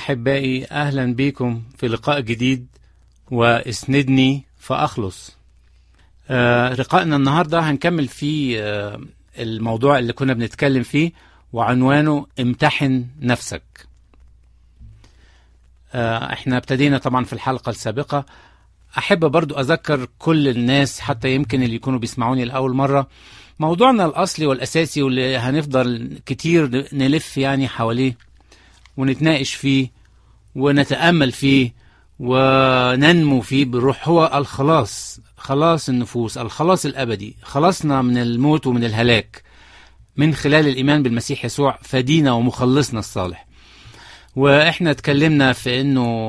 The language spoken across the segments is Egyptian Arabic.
أحبائي أهلا بكم في لقاء جديد واسندني فأخلص آه لقائنا النهاردة هنكمل فيه آه الموضوع اللي كنا بنتكلم فيه وعنوانه امتحن نفسك آه احنا ابتدينا طبعا في الحلقة السابقة أحب برضو أذكر كل الناس حتى يمكن اللي يكونوا بيسمعوني لأول مرة موضوعنا الأصلي والأساسي واللي هنفضل كتير نلف يعني حواليه ونتناقش فيه ونتأمل فيه وننمو فيه بالروح هو الخلاص خلاص النفوس الخلاص الأبدي خلصنا من الموت ومن الهلاك من خلال الإيمان بالمسيح يسوع فدينا ومخلصنا الصالح وإحنا اتكلمنا في أنه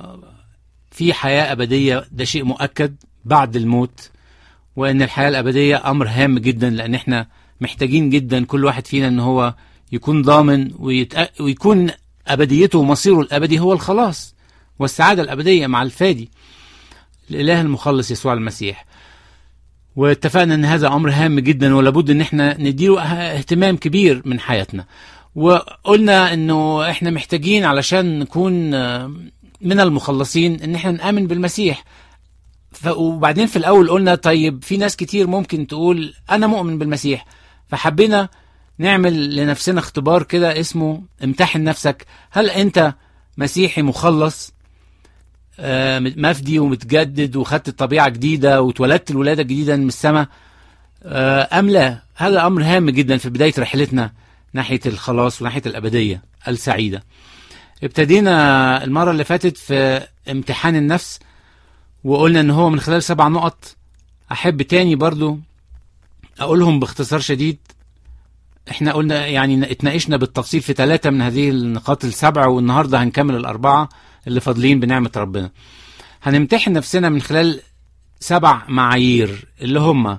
في حياة أبدية ده شيء مؤكد بعد الموت وأن الحياة الأبدية أمر هام جدا لأن إحنا محتاجين جدا كل واحد فينا أن هو يكون ضامن ويتأ... ويكون أبديته ومصيره الأبدي هو الخلاص والسعادة الأبدية مع الفادي الإله المخلص يسوع المسيح واتفقنا أن هذا أمر هام جدا ولابد أن احنا نديله اهتمام كبير من حياتنا وقلنا أنه احنا محتاجين علشان نكون من المخلصين أن احنا نآمن بالمسيح ف... وبعدين في الأول قلنا طيب في ناس كتير ممكن تقول أنا مؤمن بالمسيح فحبينا نعمل لنفسنا اختبار كده اسمه امتحن نفسك هل انت مسيحي مخلص آه مفدي ومتجدد وخدت طبيعة جديدة واتولدت الولادة الجديدة من السماء آه أم لا هذا أمر هام جدا في بداية رحلتنا ناحية الخلاص وناحية الأبدية السعيدة ابتدينا المرة اللي فاتت في امتحان النفس وقلنا ان هو من خلال سبع نقط احب تاني برضو اقولهم باختصار شديد احنا قلنا يعني اتناقشنا بالتفصيل في ثلاثة من هذه النقاط السبع والنهاردة هنكمل الأربعة اللي فاضلين بنعمة ربنا هنمتحن نفسنا من خلال سبع معايير اللي هم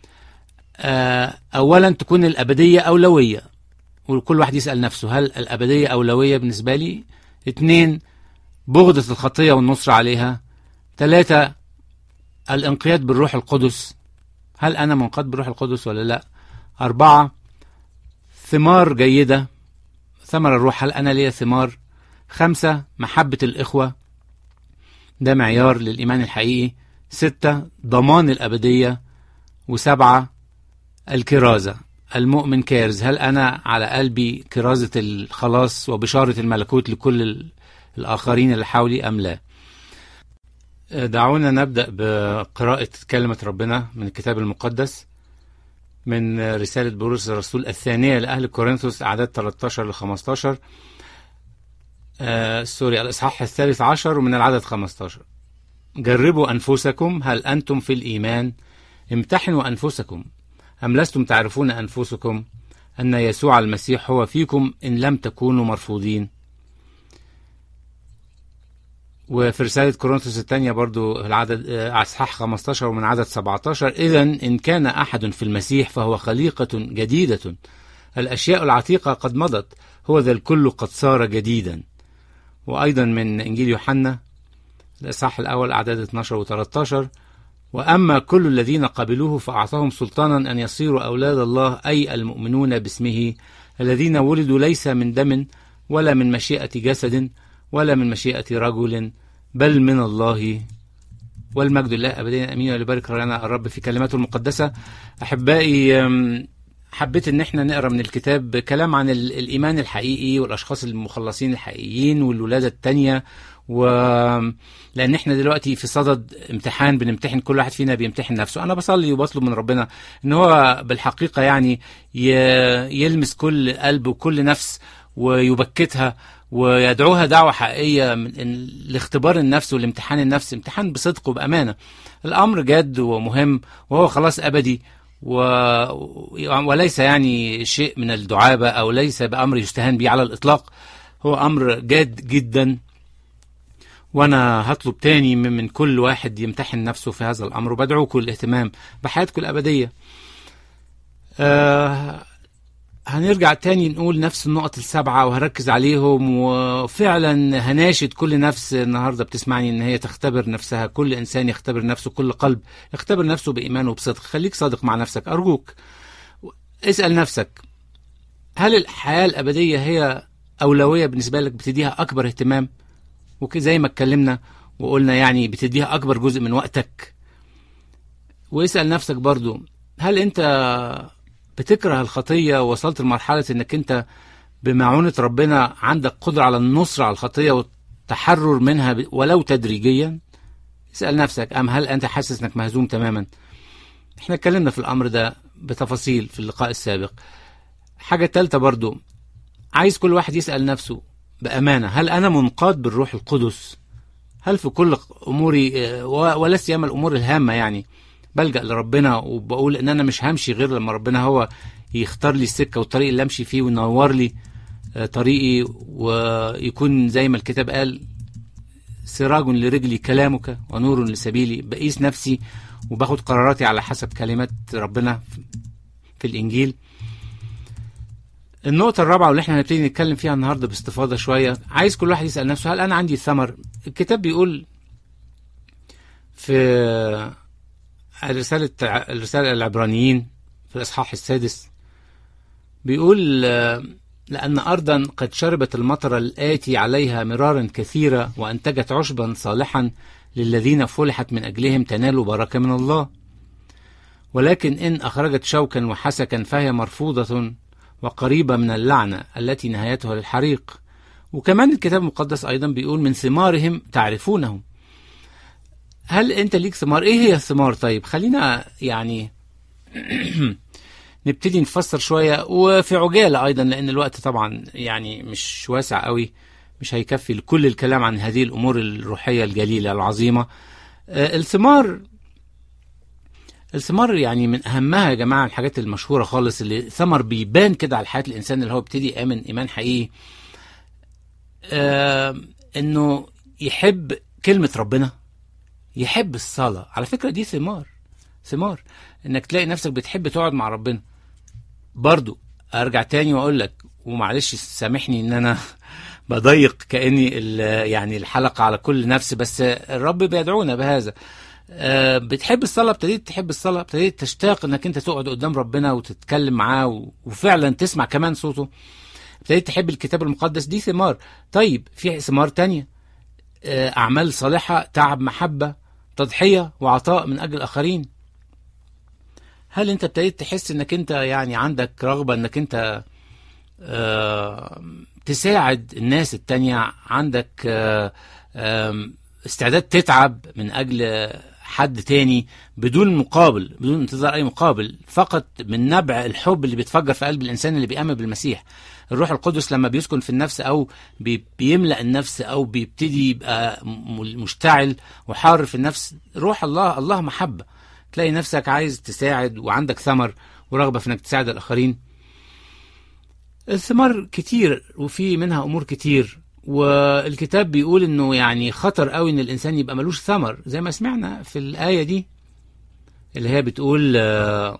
آه أولا تكون الأبدية أولوية وكل واحد يسأل نفسه هل الأبدية أولوية بالنسبة لي اتنين بغضة الخطية والنصر عليها ثلاثة الانقياد بالروح القدس هل أنا منقاد بالروح القدس ولا لا أربعة ثمار جيدة ثمر الروح هل أنا ليا ثمار خمسة محبة الإخوة ده معيار للإيمان الحقيقي ستة ضمان الأبدية وسبعة الكرازة المؤمن كارز هل أنا على قلبي كرازة الخلاص وبشارة الملكوت لكل الآخرين اللي حولي أم لا دعونا نبدأ بقراءة كلمة ربنا من الكتاب المقدس من رسالة بولس الرسول الثانية لأهل كورنثوس أعداد 13 ل 15 آه سوري الإصحاح الثالث عشر ومن العدد 15 جربوا أنفسكم هل أنتم في الإيمان امتحنوا أنفسكم أم لستم تعرفون أنفسكم أن يسوع المسيح هو فيكم إن لم تكونوا مرفوضين وفي رسالة كورنثوس الثانية برضو العدد أصحاح 15 ومن عدد 17 إذا إن كان أحد في المسيح فهو خليقة جديدة الأشياء العتيقة قد مضت هو ذا الكل قد صار جديدا وأيضا من إنجيل يوحنا الإصحاح الأول أعداد 12 و 13 وأما كل الذين قبلوه فأعطاهم سلطانا أن يصيروا أولاد الله أي المؤمنون باسمه الذين ولدوا ليس من دم ولا من مشيئة جسد ولا من مشيئة رجل بل من الله والمجد لله أبدين أمين ولبارك لنا الرب في كلماته المقدسة أحبائي حبيت ان احنا نقرا من الكتاب كلام عن الايمان الحقيقي والاشخاص المخلصين الحقيقيين والولاده الثانيه و لان احنا دلوقتي في صدد امتحان بنمتحن كل واحد فينا بيمتحن نفسه انا بصلي وبطلب من ربنا ان هو بالحقيقه يعني ي... يلمس كل قلب وكل نفس ويبكتها ويدعوها دعوة حقيقية من لاختبار النفس والامتحان النفس امتحان بصدق وبأمانة الأمر جاد ومهم وهو خلاص أبدي و... وليس يعني شيء من الدعابة أو ليس بأمر يستهان به على الإطلاق هو أمر جاد جدا وأنا هطلب تاني من, من كل واحد يمتحن نفسه في هذا الأمر وبدعوكم للاهتمام بحياتكم الأبدية آه هنرجع تاني نقول نفس النقط السبعة وهركز عليهم وفعلا هناشد كل نفس النهاردة بتسمعني ان هي تختبر نفسها كل انسان يختبر نفسه كل قلب يختبر نفسه بإيمان وبصدق خليك صادق مع نفسك أرجوك اسأل نفسك هل الحياة الأبدية هي اولويه بالنسبه لك بتديها اكبر اهتمام وكده زي ما اتكلمنا وقلنا يعني بتديها اكبر جزء من وقتك واسال نفسك برضو هل انت بتكره الخطيه ووصلت لمرحله انك انت بمعونه ربنا عندك قدره على النصر على الخطيه والتحرر منها ب- ولو تدريجيا اسال نفسك ام هل انت حاسس انك مهزوم تماما احنا اتكلمنا في الامر ده بتفاصيل في اللقاء السابق حاجه تالته برضو عايز كل واحد يسال نفسه بامانه هل انا منقاد بالروح القدس هل في كل اموري آه، و- ولا سيما الامور الهامه يعني بلجا لربنا وبقول ان انا مش همشي غير لما ربنا هو يختار لي السكه والطريق اللي امشي فيه وينور لي آه، طريقي ويكون زي ما الكتاب قال سراج لرجلي كلامك ونور لسبيلي بقيس نفسي وباخد قراراتي على حسب كلمات ربنا في- في الانجيل النقطة الرابعة واللي احنا هنبتدي نتكلم فيها النهاردة باستفاضة شوية عايز كل واحد يسأل نفسه هل أنا عندي ثمر؟ الكتاب بيقول في رسالة الرسالة العبرانيين في الإصحاح السادس بيقول آه، لأن أرضا قد شربت المطر الآتي عليها مرارا كثيرة وأنتجت عشبا صالحا للذين فلحت من أجلهم تنال بركة من الله ولكن إن أخرجت شوكا وحسكا فهي مرفوضة وقريبة من اللعنة التي نهايتها للحريق وكمان الكتاب المقدس أيضا بيقول من ثمارهم تعرفونهم هل أنت ليك ثمار؟ إيه هي الثمار طيب؟ خلينا يعني نبتدي نفسر شوية وفي عجالة أيضا لأن الوقت طبعا يعني مش واسع قوي مش هيكفي لكل الكلام عن هذه الأمور الروحية الجليلة العظيمة آه، الثمار الثمار يعني من أهمها يا جماعة الحاجات المشهورة خالص اللي ثمر بيبان كده على حياة الإنسان اللي هو ابتدي يآمن إيمان حقيقي آه إنه يحب كلمة ربنا يحب الصلاة على فكرة دي ثمار ثمار انك تلاقي نفسك بتحب تقعد مع ربنا برضو ارجع تاني واقول لك ومعلش سامحني ان انا بضيق كاني ال- يعني الحلقه على كل نفس بس الرب بيدعونا بهذا آه، بتحب الصلاه ابتديت تحب الصلاه ابتديت تشتاق انك انت تقعد قدام ربنا وتتكلم معاه و- وفعلا تسمع كمان صوته ابتديت تحب الكتاب المقدس دي ثمار طيب في ثمار تانية آه، اعمال صالحه تعب محبه تضحيه وعطاء من اجل الاخرين هل انت ابتديت تحس انك انت يعني عندك رغبة انك انت آه، تساعد الناس التانية عندك آه، آم، استعداد تتعب من اجل حد تاني بدون مقابل بدون انتظار اي مقابل فقط من نبع الحب اللي بيتفجر في قلب الانسان اللي بيامن بالمسيح الروح القدس لما بيسكن في النفس او بي- بيملا النفس او بيبتدي يبقى م- مشتعل وحار في النفس روح الله الله محبه تلاقي نفسك عايز تساعد وعندك ثمر ورغبه في انك تساعد الاخرين الثمار كتير وفي منها امور كتير والكتاب بيقول انه يعني خطر قوي ان الانسان يبقى ملوش ثمر زي ما سمعنا في الايه دي اللي هي بتقول آه،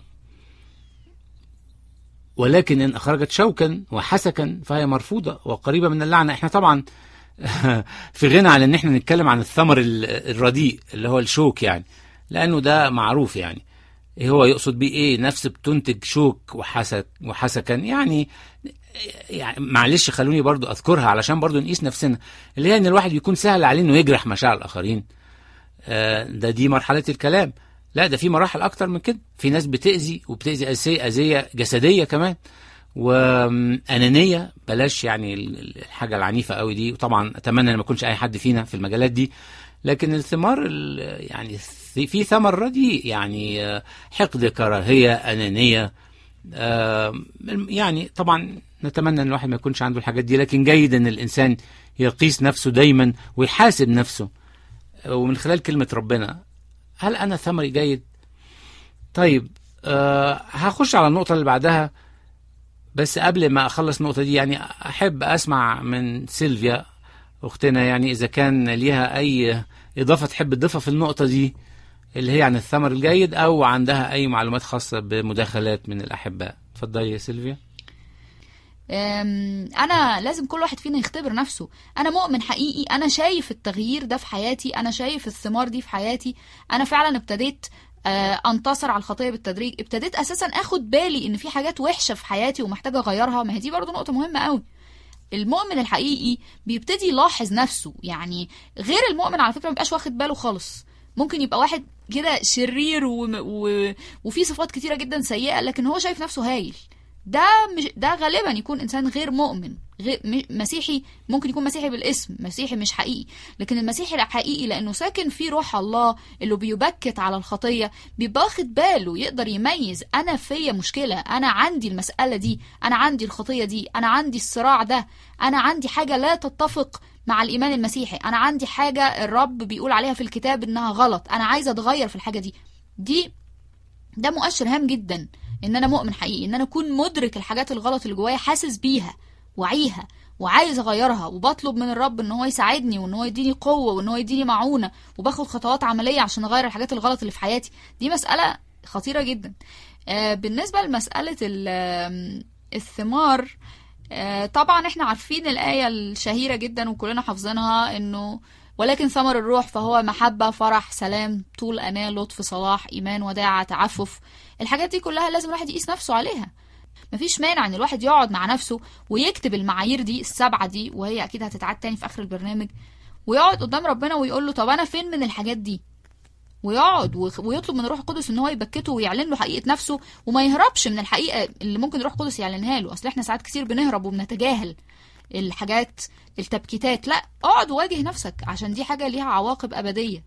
ولكن ان اخرجت شوكا وحسكا فهي مرفوضه وقريبه من اللعنه احنا طبعا في غنى عن ان احنا نتكلم عن الثمر ال- الرديء اللي هو الشوك يعني لانه ده معروف يعني ايه هو يقصد بيه ايه نفس بتنتج شوك وحسك وحسكا يعني يعني معلش خلوني برضو اذكرها علشان برضو نقيس نفسنا اللي هي ان الواحد يكون سهل عليه انه يجرح مشاعر الاخرين آه، ده دي مرحله الكلام لا ده في مراحل اكتر من كده في ناس بتاذي وبتاذي اذيه اذيه جسديه كمان وانانيه بلاش يعني ال- الحاجه العنيفه قوي دي وطبعا اتمنى ان ما يكونش اي حد فينا في المجالات دي لكن الثمار ال- يعني في في ثمر رديء يعني آه، حقد كراهيه انانيه آه، يعني طبعا نتمنى ان الواحد ما يكونش عنده الحاجات دي لكن جيد ان الانسان يقيس نفسه دايما ويحاسب نفسه آه، ومن خلال كلمه ربنا هل انا ثمري جيد طيب أه هخش على النقطه اللي بعدها بس قبل ما اخلص النقطه دي يعني احب اسمع من سيلفيا اختنا يعني اذا كان ليها اي اضافه تحب تضيفها في النقطه دي اللي هي عن الثمر الجيد او عندها اي معلومات خاصه بمداخلات من الاحباء اتفضلي يا سيلفيا أم، انا لازم كل واحد فينا يختبر نفسه انا مؤمن حقيقي انا شايف التغيير ده في حياتي انا شايف الثمار دي في حياتي انا فعلا ابتديت آه، انتصر على الخطيه بالتدريج ابتديت اساسا اخد بالي ان في حاجات وحشه في حياتي ومحتاجه اغيرها ما هي دي برضو نقطه مهمه قوي المؤمن الحقيقي بيبتدي يلاحظ نفسه يعني غير المؤمن على فكره ما بيبقاش واخد باله خالص ممكن يبقى واحد كده شرير و... و... وفي صفات كتيره جدا سيئه لكن هو شايف نفسه هايل ده مش ده غالبا يكون انسان غير مؤمن غير م- مسيحي ممكن يكون مسيحي بالاسم مسيحي مش حقيقي لكن المسيحي الحقيقي لانه ساكن فيه روح الله اللي بيبكت على الخطيه بيبقى واخد باله يقدر يميز انا فيا مشكله انا عندي المساله دي انا عندي الخطيه دي انا عندي الصراع ده انا عندي حاجه لا تتفق مع الايمان المسيحي انا عندي حاجه الرب بيقول عليها في الكتاب انها غلط انا عايزه اتغير في الحاجه دي دي ده مؤشر هام جدا ان انا مؤمن حقيقي ان انا اكون مدرك الحاجات الغلط اللي جوايا حاسس بيها وعيها وعايز اغيرها وبطلب من الرب ان هو يساعدني وان هو يديني قوه وان هو يديني معونه وباخد خطوات عمليه عشان اغير الحاجات الغلط اللي في حياتي دي مساله خطيره جدا آه، بالنسبه لمساله ال- آم، الثمار آه، طبعا احنا عارفين الايه الشهيره جدا وكلنا حافظينها انه ولكن ثمر الروح فهو محبة فرح سلام طول أناة لطف صلاح إيمان وداعة تعفف الحاجات دي كلها لازم الواحد يقيس نفسه عليها مفيش مانع ان الواحد يقعد مع نفسه ويكتب المعايير دي السبعة دي وهي اكيد هتتعاد تاني في اخر البرنامج ويقعد قدام ربنا ويقول له طب انا فين من الحاجات دي ويقعد ويخ- ويطلب من الروح القدس ان هو يبكته ويعلن له حقيقه نفسه وما يهربش من الحقيقه اللي ممكن الروح القدس يعلنها له اصل احنا ساعات كتير بنهرب وبنتجاهل الحاجات التبكيتات لا اقعد وواجه نفسك عشان دي حاجه ليها عواقب ابديه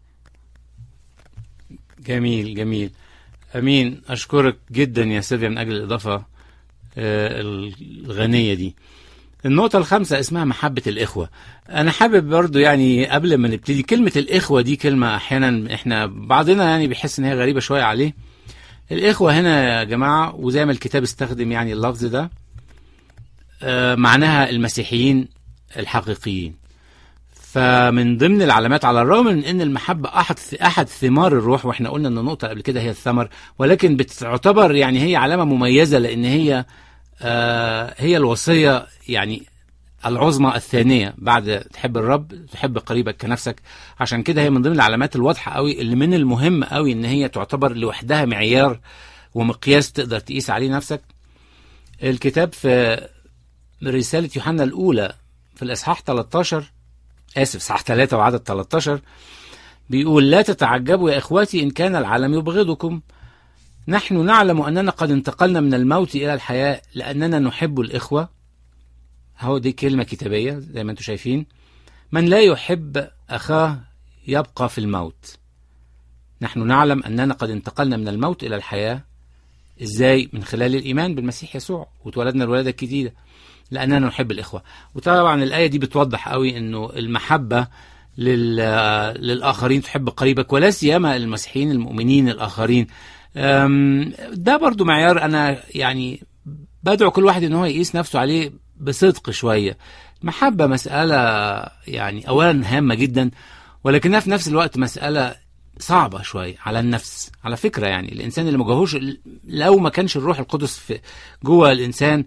جميل جميل امين اشكرك جدا يا سيلفيا من اجل الاضافه آه، الغنيه دي النقطة الخامسة اسمها محبة الإخوة. أنا حابب برضو يعني قبل ما نبتدي كلمة الإخوة دي كلمة أحيانا إحنا بعضنا يعني بيحس إن هي غريبة شوية عليه. الإخوة هنا يا جماعة وزي ما الكتاب استخدم يعني اللفظ ده آه، معناها المسيحيين الحقيقيين. فمن ضمن العلامات على الرغم من ان المحبه احد احد ثمار الروح واحنا قلنا ان النقطه قبل كده هي الثمر ولكن بتعتبر يعني هي علامه مميزه لان هي آه هي الوصيه يعني العظمى الثانيه بعد تحب الرب تحب قريبك كنفسك عشان كده هي من ضمن العلامات الواضحه قوي اللي من المهم قوي ان هي تعتبر لوحدها معيار ومقياس تقدر تقيس عليه نفسك الكتاب في رساله يوحنا الاولى في الاصحاح 13 آسف صح 3 وعدد 13 بيقول لا تتعجبوا يا إخواتي إن كان العالم يبغضكم نحن نعلم أننا قد انتقلنا من الموت إلى الحياة لأننا نحب الإخوة هو دي كلمة كتابية زي ما انتم شايفين من لا يحب أخاه يبقى في الموت نحن نعلم أننا قد انتقلنا من الموت إلى الحياة إزاي من خلال الإيمان بالمسيح يسوع وتولدنا الولادة الجديدة لأننا نحب الإخوة وطبعا الآية دي بتوضح قوي أنه المحبة لل... للآخرين تحب قريبك ولا سيما المسيحيين المؤمنين الآخرين أم، ده برضو معيار أنا يعني بدعو كل واحد ان هو يقيس نفسه عليه بصدق شويه محبه مساله يعني اولا هامه جدا ولكنها في نفس الوقت مساله صعبه شويه على النفس على فكره يعني الانسان اللي ما جواهوش لو ما كانش الروح القدس في جوه الانسان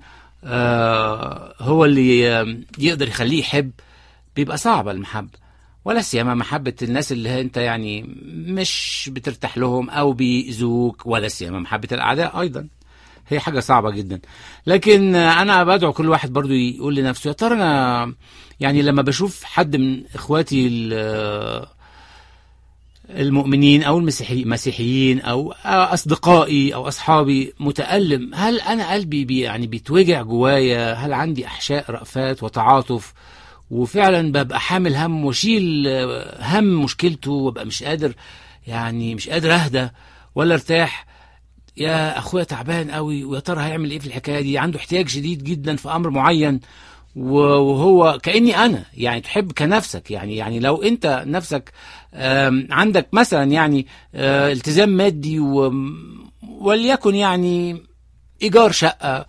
آه هو اللي آم، يقدر يخليه يحب بيبقى صعبه المحبه ولا سيما محبة الناس اللي انت يعني مش بترتاح لهم او بيأذوك ولا سيما محبة الاعداء ايضا هي حاجة صعبة جدا لكن أنا بدعو كل واحد برضو يقول لنفسه يا ترى أنا يعني لما بشوف حد من إخواتي ال- المؤمنين أو المسيحي- المسيحيين أو أصدقائي أو أصحابي متألم هل أنا قلبي بي يعني بيتوجع جوايا هل عندي أحشاء رأفات وتعاطف وفعلا ببقى حامل هم واشيل آه، هم مشكلته وابقى مش قادر يعني مش قادر اهدى ولا ارتاح يا اخويا تعبان قوي ويا ترى هيعمل ايه في الحكايه دي عنده احتياج شديد جدا في امر معين وهو كاني انا يعني تحب كنفسك يعني يعني لو انت نفسك آم، عندك مثلا يعني آه، التزام مادي و- وليكن يعني ايجار شقه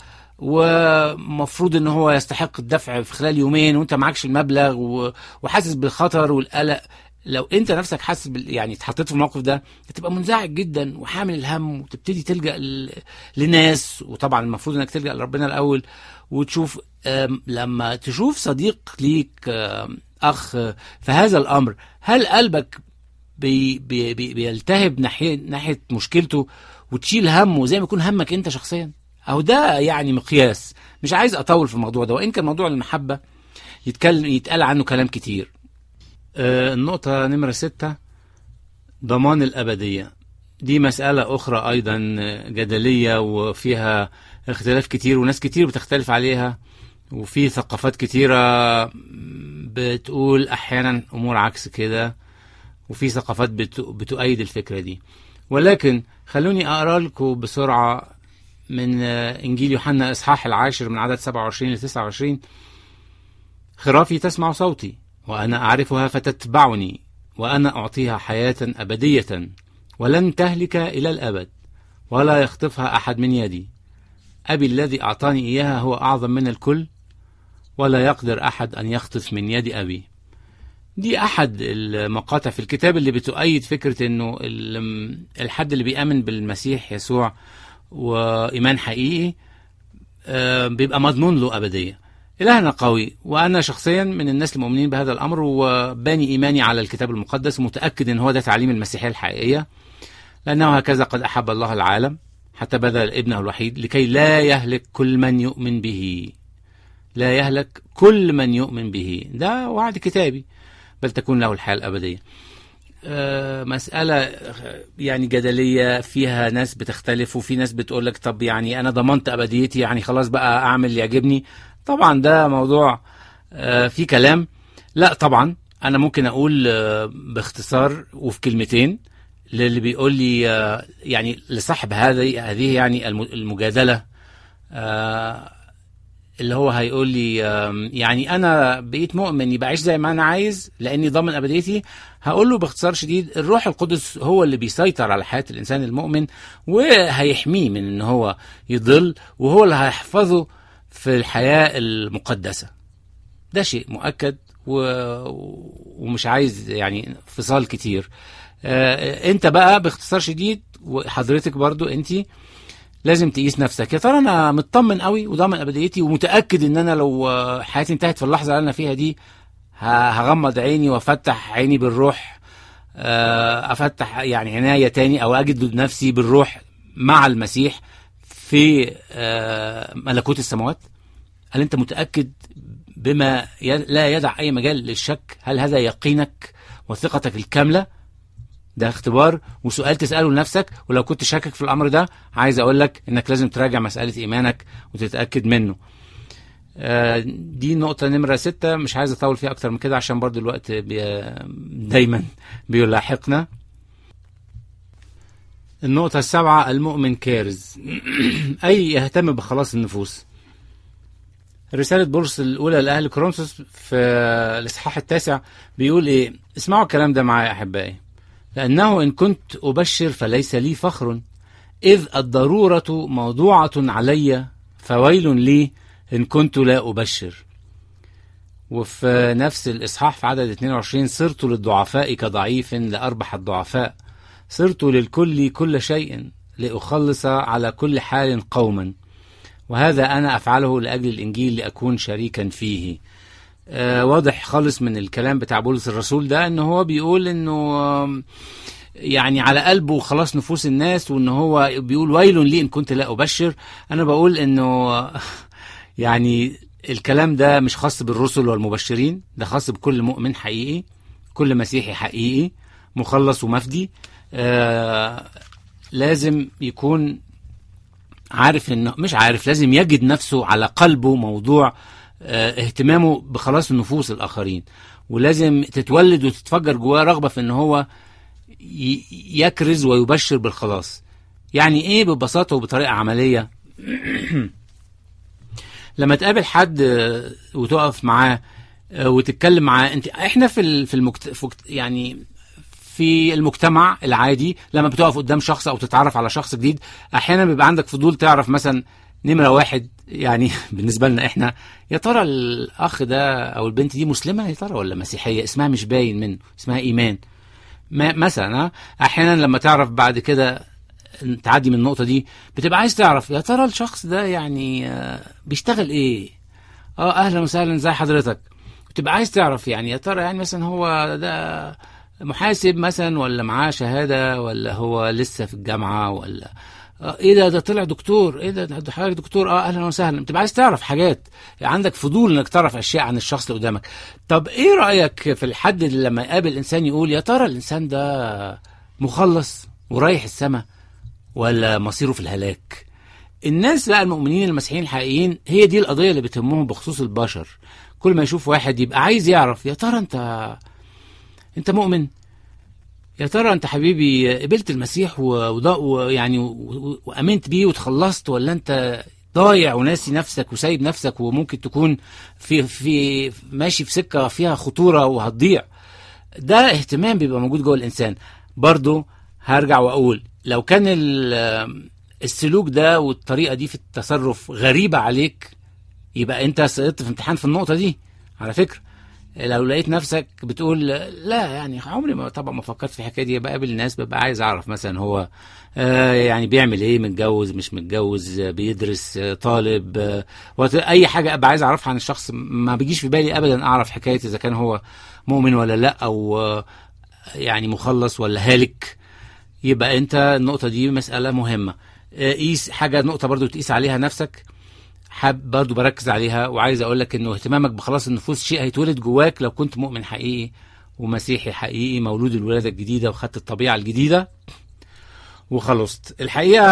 ومفروض ان هو يستحق الدفع في خلال يومين وانت معكش المبلغ و- وحاسس بالخطر والقلق لو انت نفسك حاسس بال... يعني اتحطيت في الموقف ده هتبقى منزعج جدا وحامل الهم وتبتدي تلجا ل... لناس وطبعا المفروض انك تلجا لربنا الاول وتشوف آم، لما تشوف صديق ليك آم، اخ آه، في هذا الامر هل قلبك بي بي بي بيلتهب ناحيه ناحيه مشكلته وتشيل همه زي ما يكون همك انت شخصيا اهو ده يعني مقياس مش عايز اطول في الموضوع ده وان كان موضوع المحبه يتكلم يتقال عنه كلام كتير آه، النقطه نمره ستة ضمان الابديه دي مساله اخرى ايضا جدليه وفيها اختلاف كتير وناس كتير بتختلف عليها وفي ثقافات كتيره بتقول احيانا امور عكس كده وفي ثقافات بت- بتؤيد الفكره دي ولكن خلوني اقرا لكم بسرعه من آه، انجيل يوحنا اصحاح العاشر من عدد 27 ل 29 خرافي تسمع صوتي وانا اعرفها فتتبعني وانا اعطيها حياه ابديه ولن تهلك الى الابد ولا يخطفها احد من يدي ابي الذي اعطاني اياها هو اعظم من الكل ولا يقدر احد ان يخطف من يد ابي دي احد المقاطع في الكتاب اللي بتؤيد فكره انه ال- الحد اللي بيامن بالمسيح يسوع وايمان حقيقي آه، بيبقى مضمون له ابديه الهنا قوي وانا شخصيا من الناس المؤمنين بهذا الامر وباني ايماني على الكتاب المقدس ومتاكد ان هو ده تعليم المسيحيه الحقيقيه لانه هكذا قد احب الله العالم حتى بذل ابنه الوحيد لكي لا يهلك كل من يؤمن به لا يهلك كل من يؤمن به ده وعد كتابي بل تكون له الحياه الابديه آه، مسألة يعني جدلية فيها ناس بتختلف وفي ناس بتقول لك طب يعني أنا ضمنت أبديتي يعني خلاص بقى أعمل اللي يعجبني طبعا ده موضوع آه، فيه كلام لا طبعا أنا ممكن أقول آه، باختصار وفي كلمتين للي بيقول لي آه، يعني لصاحب هذه هذه يعني الم- المجادلة آه، اللي هو هيقول لي آم، يعني انا بقيت مؤمن يبقى اعيش زي ما انا عايز لاني ضامن ابديتي هقول له باختصار شديد الروح القدس هو اللي بيسيطر على حياه الانسان المؤمن وهيحميه من ان هو يضل وهو اللي هيحفظه في الحياه المقدسه ده شيء مؤكد و... ومش عايز يعني فصال كتير آه، انت بقى باختصار شديد وحضرتك برضو انت لازم تقيس نفسك يا ترى انا مطمن قوي وضامن ابديتي ومتاكد ان انا لو آه، حياتي انتهت في اللحظه اللي انا فيها دي ه- هغمض عيني وافتح عيني بالروح آه، افتح يعني عناية تاني او اجد نفسي بالروح مع المسيح في آه، ملكوت السماوات هل انت متاكد بما ي- لا يدع اي مجال للشك هل هذا يقينك وثقتك الكامله ده اختبار وسؤال تساله لنفسك ولو كنت شاكك في الامر ده عايز اقول لك انك لازم تراجع مساله ايمانك وتتاكد منه آه، دي نقطة نمرة ستة مش عايز أطول فيها أكتر من كده عشان برضو الوقت بي دايما بيلاحقنا النقطة السابعة المؤمن كارز أي يهتم بخلاص النفوس رسالة بولس الأولى لأهل كورنثوس في الإصحاح التاسع بيقول إيه اسمعوا الكلام ده معايا يا أحبائي لأنه إن كنت أبشر فليس لي فخر إذ الضرورة موضوعة علي فويل لي إن كنت لا أبشر وفي نفس الإصحاح في عدد 22 صرت للضعفاء كضعيف لأربح الضعفاء صرت للكل كل شيء لأخلص على كل حال قوما وهذا أنا أفعله لأجل الإنجيل لأكون شريكا فيه آه واضح خالص من الكلام بتاع بولس الرسول ده ان هو بيقول انه آم، يعني على قلبه خلاص نفوس الناس وان هو بيقول ويل لي ان كنت لا ابشر انا بقول انه يعني الكلام ده مش خاص بالرسل والمبشرين ده خاص بكل مؤمن حقيقي كل مسيحي حقيقي مخلص ومفدي آه لازم يكون عارف انه مش عارف لازم يجد نفسه على قلبه موضوع آه، اهتمامه بخلاص النفوس الاخرين ولازم تتولد وتتفجر جواه رغبه في ان هو ي- يكرز ويبشر بالخلاص يعني ايه ببساطه وبطريقه عمليه لما تقابل حد آه، وتقف معاه آه، وتتكلم معاه انت احنا في ال- في المكت... في مكت- يعني في المجتمع العادي لما بتقف قدام شخص او تتعرف على شخص جديد احيانا بيبقى عندك فضول تعرف مثلا نمره واحد يعني بالنسبه لنا احنا يا ترى الاخ ده او البنت دي مسلمه يا ترى ولا مسيحيه اسمها مش باين منه اسمها ايمان ما مثلا ها، احيانا لما تعرف بعد كده تعدي من النقطه دي بتبقى عايز تعرف يا ترى الشخص ده يعني آه، بيشتغل ايه اه اهلا وسهلا ازي حضرتك بتبقى عايز تعرف يعني يا ترى يعني مثلا هو ده محاسب مثلا ولا معاه شهاده ولا هو لسه في الجامعه ولا آه ايه ده ده طلع دكتور ايه ده ده حضرتك دكتور اه اهلا وسهلا بتبقى عايز تعرف حاجات عندك فضول انك تعرف اشياء عن الشخص اللي قدامك طب ايه رايك في الحد اللي لما يقابل انسان يقول يا ترى الانسان ده مخلص ورايح السماء ولا مصيره في الهلاك الناس بقى المؤمنين المسيحيين الحقيقيين هي دي القضيه اللي بتهمهم بخصوص البشر كل ما يشوف واحد يبقى عايز يعرف يا ترى انت انت مؤمن يا ترى انت حبيبي قبلت المسيح ويعني وامنت بيه وتخلصت ولا انت ضايع وناسي نفسك وسايب نفسك وممكن تكون في في ماشي في سكه فيها خطوره وهتضيع ده اهتمام بيبقى موجود جوه الانسان برضه هرجع واقول لو كان السلوك ده والطريقه دي في التصرف غريبه عليك يبقى انت سقطت في امتحان في النقطه دي على فكره لو لقيت نفسك بتقول لا يعني عمري ما طبعا ما فكرت في الحكايه دي بقابل الناس ببقى عايز اعرف مثلا هو آه يعني بيعمل ايه متجوز مش متجوز آه بيدرس آه طالب آه اي حاجه ابقى عايز اعرفها عن الشخص ما بيجيش في بالي ابدا اعرف حكايه اذا كان هو مؤمن ولا لا او آه يعني مخلص ولا هالك يبقى انت النقطه دي مساله مهمه قيس حاجه نقطه برضو تقيس عليها نفسك حاب برضو بركز عليها وعايز اقول لك انه اهتمامك بخلاص النفوس شيء هيتولد جواك لو كنت مؤمن حقيقي ومسيحي حقيقي مولود الولاده الجديده وخدت الطبيعه الجديده وخلصت الحقيقه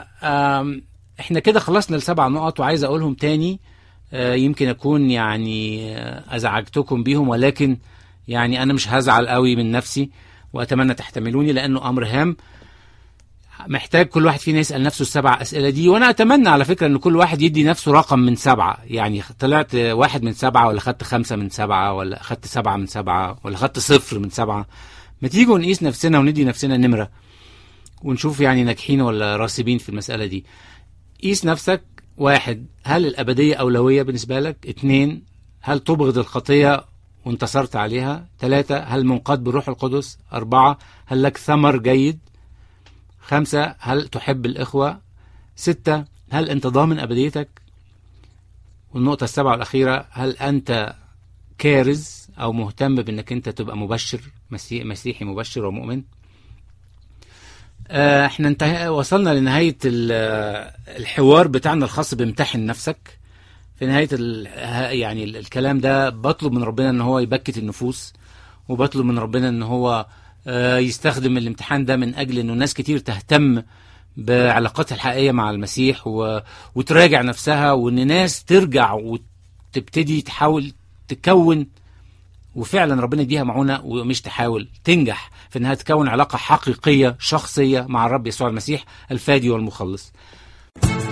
احنا كده خلصنا السبع نقط وعايز اقولهم تاني يمكن اكون يعني ازعجتكم بيهم ولكن يعني انا مش هزعل قوي من نفسي واتمنى تحتملوني لانه امر هام محتاج كل واحد فينا يسال نفسه السبع اسئله دي وانا اتمنى على فكره ان كل واحد يدي نفسه رقم من سبعه يعني طلعت واحد من سبعه ولا خدت خمسه من سبعه ولا خدت سبعه من سبعه ولا خدت صفر من سبعه ما تيجوا نقيس نفسنا وندي نفسنا نمره ونشوف يعني ناجحين ولا راسبين في المساله دي قيس نفسك واحد هل الابديه اولويه بالنسبه لك اتنين هل تبغض الخطيه وانتصرت عليها ثلاثة هل منقاد بالروح القدس أربعة هل لك ثمر جيد خمسة هل تحب الإخوة ستة هل أنت ضامن أبديتك والنقطة السابعة والأخيرة هل أنت كارز أو مهتم بأنك أنت تبقى مبشر مسيحي مبشر ومؤمن احنا انتهى وصلنا لنهاية الحوار بتاعنا الخاص بامتحن نفسك في نهاية يعني الكلام ده بطلب من ربنا ان هو يبكت النفوس وبطلب من ربنا ان هو يستخدم الامتحان ده من اجل انه ناس كتير تهتم بعلاقاتها الحقيقيه مع المسيح و... وتراجع نفسها وان ناس ترجع وتبتدي تحاول تكون وفعلا ربنا يديها معونه ومش تحاول تنجح في انها تكون علاقه حقيقيه شخصيه مع الرب يسوع المسيح الفادي والمخلص.